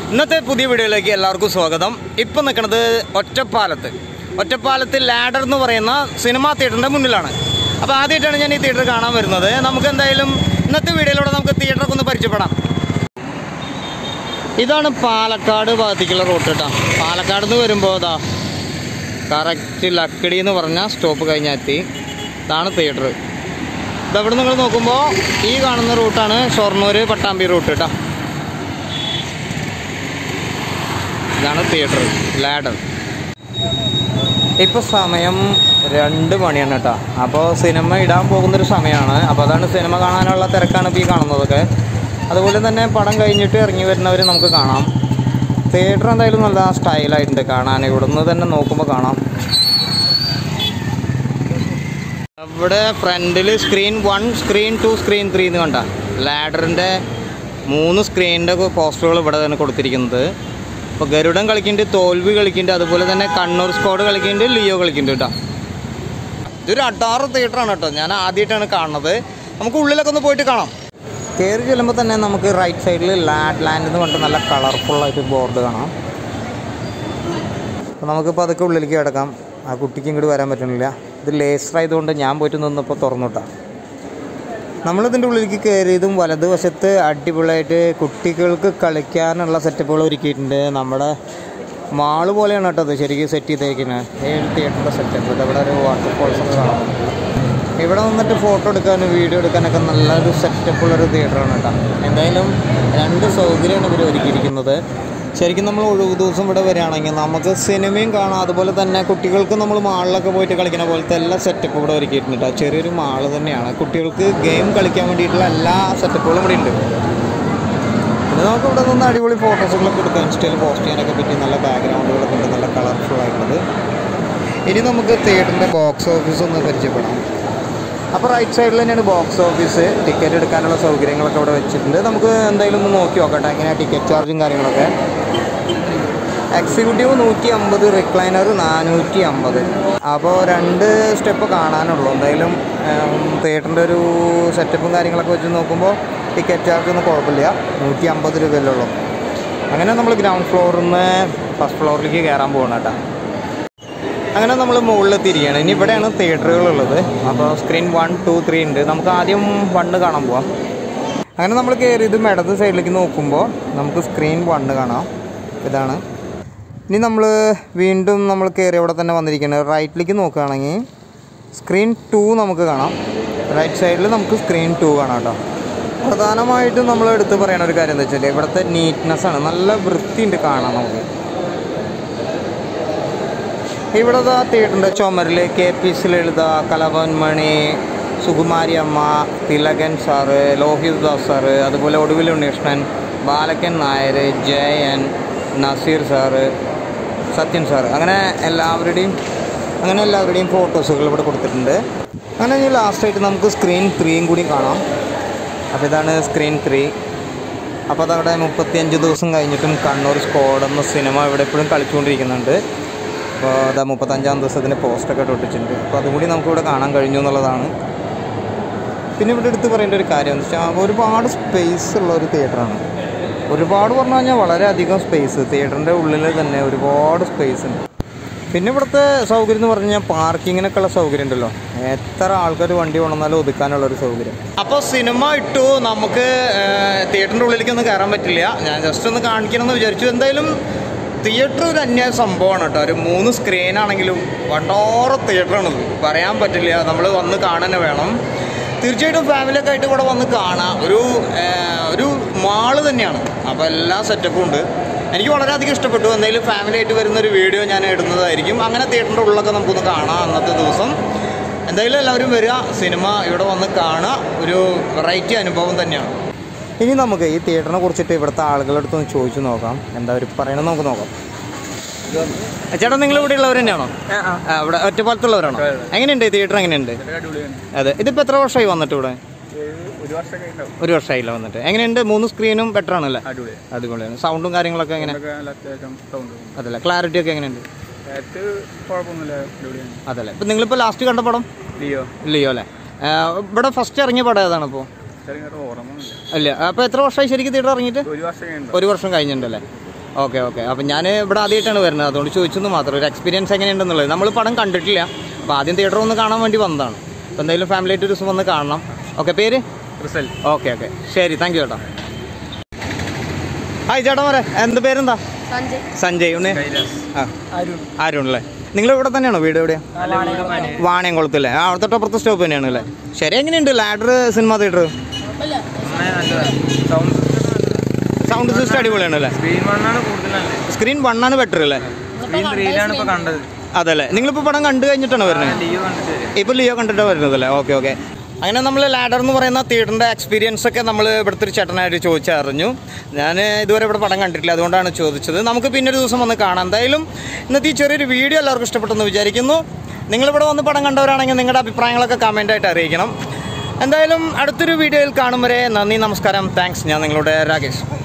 ഇന്നത്തെ പുതിയ വീഡിയോയിലേക്ക് എല്ലാവർക്കും സ്വാഗതം ഇപ്പം നിൽക്കുന്നത് ഒറ്റപ്പാലത്ത് ഒറ്റപ്പാലത്ത് ലാഡർ എന്ന് പറയുന്ന സിനിമാ തിയേറ്ററിൻ്റെ മുന്നിലാണ് അപ്പോൾ ആദ്യമായിട്ടാണ് ഞാൻ ഈ തിയേറ്റർ കാണാൻ വരുന്നത് നമുക്ക് എന്തായാലും ഇന്നത്തെ വീഡിയോയിലൂടെ നമുക്ക് തിയേറ്ററൊക്കെ ഒന്ന് പരിചയപ്പെടാം ഇതാണ് പാലക്കാട് ഭാഗത്തേക്കുള്ള റൂട്ട് കേട്ടോ പാലക്കാട് നിന്ന് വരുമ്പോൾ ഇതാ കറക്റ്റ് ലക്കിടി എന്ന് പറഞ്ഞ സ്റ്റോപ്പ് കഴിഞ്ഞാൽ എത്തി ഇതാണ് തിയേറ്റർ ഇതവിടെ നിങ്ങൾ നോക്കുമ്പോൾ ഈ കാണുന്ന റൂട്ടാണ് ഷൊർണൂർ പട്ടാമ്പി റൂട്ട് കേട്ടോ ഇതാണ് തിയേറ്റർ ലാഡർ ഇപ്പോൾ സമയം രണ്ട് മണിയാണ് കേട്ടോ അപ്പോൾ സിനിമ ഇടാൻ പോകുന്നൊരു സമയമാണ് അപ്പോൾ അതാണ് സിനിമ കാണാനുള്ള തിരക്കാണ് ഇപ്പോൾ ഈ കാണുന്നതൊക്കെ അതുപോലെ തന്നെ പടം കഴിഞ്ഞിട്ട് ഇറങ്ങി വരുന്നവർ നമുക്ക് കാണാം തിയേറ്റർ എന്തായാലും നല്ല സ്റ്റൈലായിട്ടുണ്ട് കാണാൻ ഇവിടുന്ന് തന്നെ നോക്കുമ്പോൾ കാണാം ഇവിടെ ഫ്രണ്ടിൽ screen one screen two screen three എന്ന് കണ്ട ലാഡറിൻ്റെ മൂന്ന് സ്ക്രീനിൻ്റെ പോസ്റ്ററുകൾ ഇവിടെ തന്നെ കൊടുത്തിരിക്കുന്നത് ഇപ്പോൾ ഗരുഡൻ കളിക്കുന്നുണ്ട് തോൽവി കളിക്കുന്നുണ്ട് അതുപോലെ തന്നെ കണ്ണൂർ സ്ക്വാഡ് കളിക്കുന്നുണ്ട് ലിയോ കളിക്കുന്നുണ്ട് കേട്ടോ ഇതൊരു അടാറ് തിയേറ്ററാണ് കേട്ടോ ഞാൻ ആദ്യമായിട്ടാണ് കാണുന്നത് നമുക്ക് ഉള്ളിലൊക്കെ ഒന്ന് പോയിട്ട് കാണാം കയറി ചെല്ലുമ്പോൾ തന്നെ നമുക്ക് റൈറ്റ് സൈഡിൽ ലാഡ് ലാൻഡ് എന്ന് പറഞ്ഞിട്ട് നല്ല കളർഫുള്ളായിട്ട് ബോർഡ് കാണാം അപ്പോൾ നമുക്കിപ്പോൾ അതൊക്കെ ഉള്ളിലേക്ക് കിടക്കാം ആ കുട്ടിക്ക് ഇങ്ങോട്ട് വരാൻ പറ്റണില്ല ഇത് ലേസർ ആയതുകൊണ്ട് ഞാൻ പോയിട്ട് നിന്നപ്പോൾ തുറന്നുട്ടാ നമ്മളിതിൻ്റെ ഉള്ളിലേക്ക് കയറിയതും വലതുവശത്ത് അടിപൊളിയായിട്ട് കുട്ടികൾക്ക് കളിക്കാനുള്ള സെറ്റപ്പുകൾ ഒരുക്കിയിട്ടുണ്ട് നമ്മുടെ മാള് പോലെയാണ് കേട്ടോ അത് ശരിക്കും സെറ്റ് ചെയ്തേക്കുന്നത് ഏഴ് തിയേറ്ററിൻ്റെ സെറ്റപ്പ് ഇവിടെ ഒരു വാട്ടർഫോൾസ് ഒക്കെ കാണാം ഇവിടെ നിന്നിട്ട് ഫോട്ടോ എടുക്കാനും വീഡിയോ എടുക്കാനൊക്കെ നല്ലൊരു സെറ്റപ്പുള്ളൊരു തിയേറ്ററാണ് കേട്ടോ എന്തായാലും രണ്ട് സൗകര്യമാണ് ഇവർ ഒരുക്കിയിരിക്കുന്നത് ശരിക്കും നമ്മൾ ഒഴിവ് ദിവസം ഇവിടെ വരികയാണെങ്കിൽ നമുക്ക് സിനിമയും കാണാം അതുപോലെ തന്നെ കുട്ടികൾക്ക് നമ്മൾ മാളിലൊക്കെ പോയിട്ട് കളിക്കുന്ന പോലത്തെ എല്ലാ സെറ്റപ്പും ഇവിടെ ഒരുക്കിയിട്ടുണ്ട് കേട്ടോ ചെറിയൊരു മാള് തന്നെയാണ് കുട്ടികൾക്ക് ഗെയിം കളിക്കാൻ വേണ്ടിയിട്ടുള്ള എല്ലാ സെറ്റപ്പുകളും ഇവിടെ ഉണ്ട് പിന്നെ നമുക്ക് ഇവിടെ നിന്ന് അടിപൊളി ഫോട്ടോസുകളൊക്കെ എടുക്കാം ഇൻസ്റ്റയിൽ പോസ്റ്റ് ചെയ്യാനൊക്കെ പറ്റി നല്ല ബാക്ക്ഗ്രൗണ്ടുകളൊക്കെ ഉണ്ട് നല്ല കളർഫുൾ ആയിട്ടുള്ളത് ഇനി നമുക്ക് തിയേറ്ററിൻ്റെ ബോക്സ് ഓഫീസ് ഒന്ന് പരിചയപ്പെടാം അപ്പോൾ റൈറ്റ് സൈഡിൽ തന്നെയാണ് ബോക്സ് ഓഫീസ് ടിക്കറ്റ് എടുക്കാനുള്ള സൗകര്യങ്ങളൊക്കെ ഇവിടെ വെച്ചിട്ടുണ്ട് നമുക്ക് എന്തായാലും ഒന്ന് നോക്കി നോക്കട്ടെ എങ്ങനെയാണ് ടിക്കറ്റ് ചാർജും കാര്യങ്ങളൊക്കെ എക്സിക്യൂട്ടീവ് നൂറ്റി അമ്പത് റിക്ലൈനർ നാനൂറ്റി അമ്പത് അപ്പോൾ രണ്ട് സ്റ്റെപ്പ് കാണാനുള്ളൂ എന്തായാലും തിയേറ്ററിൻ്റെ ഒരു സെറ്റപ്പും കാര്യങ്ങളൊക്കെ വെച്ച് നോക്കുമ്പോൾ ടിക്കറ്റ് ചാർജ് ഒന്നും കുഴപ്പമില്ല നൂറ്റി അമ്പത് രൂപയല്ലേ ഉള്ളൂ അങ്ങനെ നമ്മൾ ഗ്രൗണ്ട് ഫ്ലോറിൽ നിന്ന് ഫസ്റ്റ് ഫ്ലോറിലേക്ക് കയറാൻ പോകണം കേട്ടോ അങ്ങനെ നമ്മൾ മുകളിലെത്തിയിരിക്കുകയാണ് ഇനി ഇവിടെയാണ് തിയേറ്ററുകളുള്ളത് അപ്പോൾ സ്ക്രീൻ വൺ ടു ത്രീ ഉണ്ട് നമുക്ക് ആദ്യം വണ്ണ് കാണാൻ പോവാം അങ്ങനെ നമ്മൾ കയറിയത് ഇടത് സൈഡിലേക്ക് നോക്കുമ്പോൾ നമുക്ക് സ്ക്രീൻ വണ്ണ് കാണാം ഇതാണ് ഇനി നമ്മൾ വീണ്ടും നമ്മൾ കയറി അവിടെ തന്നെ വന്നിരിക്കുന്നത് റൈറ്റിലേക്ക് നോക്കുകയാണെങ്കിൽ സ്ക്രീൻ ടു നമുക്ക് കാണാം റൈറ്റ് സൈഡിൽ നമുക്ക് സ്ക്രീൻ ടു കാണാം കേട്ടോ പ്രധാനമായിട്ടും നമ്മൾ എടുത്ത് പറയുന്ന ഒരു കാര്യം എന്താ വെച്ചാൽ ഇവിടുത്തെ നീറ്റ്നെസ് ആണ് നല്ല വൃത്തിയുണ്ട് കാണാൻ നമുക്ക് ഇവിടെ ദാ തിയേറ്ററിൻ്റെ ചുമരിൽ K P C Lalitha Kalabhavan Mani Sukumari അമ്മ തിലകൻ സാറ് ലോഹിത് ദാസ് സാറ് അതുപോലെ ഒടുവിൽ ഉണ്ണികൃഷ്ണൻ ബാലക്കൻ നായർ ജയൻ നസീർ സാറ് സത്യൻ സാറ് അങ്ങനെ എല്ലാവരുടെയും അങ്ങനെ എല്ലാവരുടെയും ഫോട്ടോസുകൾ ഇവിടെ കൊടുത്തിട്ടുണ്ട് അങ്ങനെ ഇനി ലാസ്റ്റായിട്ട് നമുക്ക് സ്ക്രീൻ ത്രീയും കൂടി കാണാം അപ്പോൾ ഇതാണ് സ്ക്രീൻ ത്രീ അപ്പോൾ അതവിടെ മുപ്പത്തിയഞ്ച് ദിവസം കഴിഞ്ഞിട്ടും കണ്ണൂർ സ്ക്വാഡ് എന്ന സിനിമ ഇവിടെ എപ്പോഴും കളിച്ചുകൊണ്ടിരിക്കുന്നുണ്ട് അപ്പോൾ അതാ മുപ്പത്തഞ്ചാം ദിവസത്തിൻ്റെ പോസ്റ്റൊക്കെ ഒട്ടിച്ചിട്ടുണ്ട് അപ്പോൾ അതും കൂടി നമുക്കിവിടെ കാണാൻ കഴിഞ്ഞു എന്നുള്ളതാണ് പിന്നെ ഇവിടെ എടുത്ത് പറയേണ്ട ഒരു കാര്യം എന്ന് വെച്ചാൽ ഒരുപാട് സ്പേസ് ഉള്ള ഒരു തിയേറ്ററാണ് ഒരുപാട് പറഞ്ഞു കഴിഞ്ഞാൽ വളരെയധികം സ്പേസ് തിയേറ്ററിൻ്റെ ഉള്ളിൽ തന്നെ ഒരുപാട് സ്പേസ് ഉണ്ട് പിന്നെ ഇവിടുത്തെ സൗകര്യം എന്ന് പറഞ്ഞു കഴിഞ്ഞാൽ പാർക്കിങ്ങിനൊക്കെ ഉള്ള സൗകര്യം ഉണ്ടല്ലോ എത്ര ആൾക്കാർ വണ്ടി കൊണ്ടുവന്നാലും ഒതുക്കാനുള്ള ഒരു സൗകര്യം അപ്പോൾ സിനിമ ഇട്ടു നമുക്ക് തിയേറ്ററിൻ്റെ ഉള്ളിലേക്ക് ഒന്നും കയറാൻ പറ്റില്ല ഞാൻ ജസ്റ്റ് ഒന്ന് കാണിക്കണം എന്ന് വിചാരിച്ചു എന്തായാലും തിയേറ്റർ ഒരു അന്യ സംഭവമാണ് കേട്ടോ ഒരു മൂന്ന് സ്ക്രീൻ ആണെങ്കിലും വണ്ടോറെ തിയേറ്ററാണത് പറയാൻ പറ്റില്ല നമ്മൾ വന്ന് കാണാൻ വേണം തീർച്ചയായിട്ടും ഫാമിലിയൊക്കെ ആയിട്ട് ഇവിടെ വന്ന് കാണാം ഒരു ഏഹ്, ഒരു മാള് തന്നെയാണ് അപ്പോൾ എല്ലാ സെറ്റപ്പും ഉണ്ട് എനിക്ക് വളരെയധികം ഇഷ്ടപ്പെട്ടു എന്തെങ്കിലും ഫാമിലി ആയിട്ട് വരുന്ന ഒരു വീഡിയോ ഞാൻ ഇടുന്നതായിരിക്കും അങ്ങനെ തിയേറ്ററിൻ്റെ ഉള്ളിലൊക്കെ നമുക്കൊന്ന് കാണാം അന്നത്തെ ദിവസം എന്തായാലും എല്ലാവരും വരിക സിനിമ ഇവിടെ വന്ന് കാണുക ഒരു വെറൈറ്റി അനുഭവം തന്നെയാണ് ഇനി നമുക്ക് ഈ തിയേറ്ററിനെ കുറിച്ചിട്ട് ഇവിടുത്തെ ആളുകളുടെ അടുത്ത് ഒന്ന് ചോദിച്ചു നോക്കാം എന്താ അവർ പറയണമെന്ന് നമുക്ക് നോക്കാം ചേട്ടാ നിങ്ങൾ ഇവിടെ ഉള്ളവർ തന്നെയാണോ ആ, ഇവിടെ ഒറ്റപ്പാലത്തുള്ളവരാണോ എങ്ങനെയുണ്ട് തിയേറ്റർ എങ്ങനെയുണ്ട് അതെ ഇതിപ്പോൾ എത്ര വർഷമായി വന്നിട്ട് ഇവിടെ ഒരു വർഷമൊക്കെ ഉണ്ടാവും ഒരു വർഷമായില്ല വന്നിട്ട് എങ്ങനെയുണ്ട് മൂന്ന് സ്ക്രീനും ബെറ്റർ ആണല്ലേ അടിപൊളി അടിപൊളിയാണ് സൗണ്ടും കാര്യങ്ങളൊക്കെ എങ്ങനെ ഇതൊക്കെ നല്ല അത്യാവശ്യം സൗണ്ട് അതല്ലേ ക്ലാരിറ്റി ഒക്കെ എങ്ങനെയുണ്ട് നേരത്തെ കുഴപ്പമൊന്നുമില്ല അടിപൊളിയാണ് അതല്ലേ ഇപ്പം നിങ്ങളിപ്പോൾ ലാസ്റ്റ് കണ്ട പടം ലിയോ ഇല്ലയോ അല്ലേ ആ, ഇവിടെ ഫസ്റ്റ് ഇറങ്ങിയ പടം ഏതാണ് ഇപ്പോൾ ചെറിയ ഓർമ്മ അല്ല അപ്പോൾ എത്ര വർഷമായി ശരിക്കും തിയേറ്റർ ഇറങ്ങിയിട്ട് ഒരു വർഷം കഴിഞ്ഞു ഒരു വർഷം കഴിഞ്ഞിട്ടുണ്ടല്ലേ ഓക്കെ ഓക്കെ അപ്പം ഞാൻ ഇവിടെ ആദ്യമായിട്ടാണ് വരുന്നത് അതുകൊണ്ട് ചോദിച്ചെന്ന് മാത്രം ഒരു എക്സ്പീരിയൻസ് എങ്ങനെയുണ്ടെന്നുള്ളത് നമ്മൾ പടം കണ്ടിട്ടില്ല അപ്പോൾ ആദ്യം തിയേറ്റർ ഒന്ന് കാണാൻ വേണ്ടി വന്നതാണ് അപ്പോൾ എന്തായാലും ഫാമിലി ആയിട്ട് ഒരു ദിവസം വന്ന് കാണണം ഓക്കെ പേര് റിസൾട്ട് ഓക്കെ ഓക്കെ ശരി താങ്ക് യു ചേട്ടാ ഹായ് ചേട്ടാ പറ എന്ത് പേരെന്താ സഞ്ജയ് സഞ്ജയ് ഉണ്ണി കൈലാസ് ആ ആരും അല്ലേ നിങ്ങൾ ഇവിടെ തന്നെയാണോ വീട് എവിടെയാ വാണയംകുളത്തല്ലേ ആ അവിടെ തൊട്ടപ്പുറത്തെ സ്റ്റോപ്പ് തന്നെയാണ് അല്ലേ ശരി എങ്ങനെയുണ്ട് ladder cinema theatre sound sound system അടിപൊളിയാണ് അല്ലേ സ്ക്രീൻ വണ്ണാണ് കൂടുതൽ നല്ലത് സ്ക്രീൻ വൺ ആണ് ബെറ്റർ അല്ലേ സ്ക്രീൻ ത്രീയിലാണ് ഇപ്പോൾ കണ്ടത് അതല്ലേ നിങ്ങളിപ്പോൾ പടം കണ്ടു കഴിഞ്ഞിട്ടാണ് വരുന്നത് ലിയോ കണ്ടിട്ട് വരും ഇപ്പോൾ ലിയോ കണ്ടിട്ടാണ് വരുന്നത് അല്ലേ ഓക്കെ ഓക്കെ അങ്ങനെ നമ്മൾ ലാഡർ എന്ന് പറയുന്ന തിയേറ്ററിൻ്റെ എക്സ്പീരിയൻസ് ഒക്കെ നമ്മൾ ഇവിടുത്തെ ഒരു ചേട്ടനായിട്ട് ചോദിച്ചറിഞ്ഞു ഞാൻ ഇതുവരെ ഇവിടെ പടം കണ്ടിട്ടില്ല അതുകൊണ്ടാണ് ചോദിച്ചത് നമുക്ക് പിന്നെ ഒരു ദിവസം വന്ന് കാണാം എന്തായാലും ഇന്നത്തെ ഈ ചെറിയൊരു വീഡിയോ എല്ലാവർക്കും ഇഷ്ടപ്പെട്ടെന്ന് വിചാരിക്കുന്നു നിങ്ങളിവിടെ വന്ന് പടം കണ്ടവരാണെങ്കിൽ നിങ്ങളുടെ അഭിപ്രായങ്ങളൊക്കെ കമൻ്റായിട്ട് അറിയിക്കണം എന്തായാലും അടുത്തൊരു വീഡിയോയിൽ കാണും വരെ നന്ദി നമസ്കാരം താങ്ക്സ് ഞാൻ നിങ്ങളുടെ രാകേഷ്